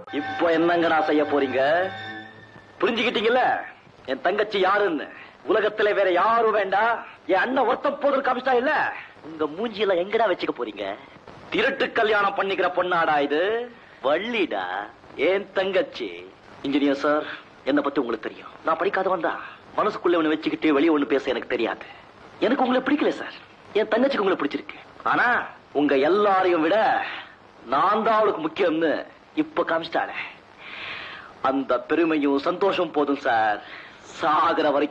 இப்போ என்னங்கடா செய்ய போறீங்க புரிஞ்சுக்கிட்டீங்கல்ல என் தங்கச்சி யாருன்னு உலகத்துல வேற யாரும் வேண்டாம் என் அண்ணன் ஒருத்த போதல் காமிச்சா இல்ல உங்க மூஞ்சியில எங்கடா வச்சுக்க போறீங்க திருட்டு கல்யாணம் பண்ணிக்கிற பொண்ணாடா இது வள்ளிடா என் தங்கச்சி இன்ஜினியர் சார் என்ன பத்தி உங்களுக்கு தெரியும் நான் படிக்காதவன் தான் மனசுக்குள்ள ஒண்ணு வச்சுக்கிட்டு வெளியே ஒண்ணு பேச எனக்கு தெரியாது எனக்கு உங்களை பிடிக்கல சார் என் தங்கச்சிக்கு உங்களை பிடிச்சிருக்கு ஆனா உங்க எல்லாரையும் விட நான் தான் அவளுக்கு முக்கியம்னு இப்ப காமிச்சிட்டாளே அந்த பெருமையும் சந்தோஷம் போதும் சார் சாகிற வரைக்கும்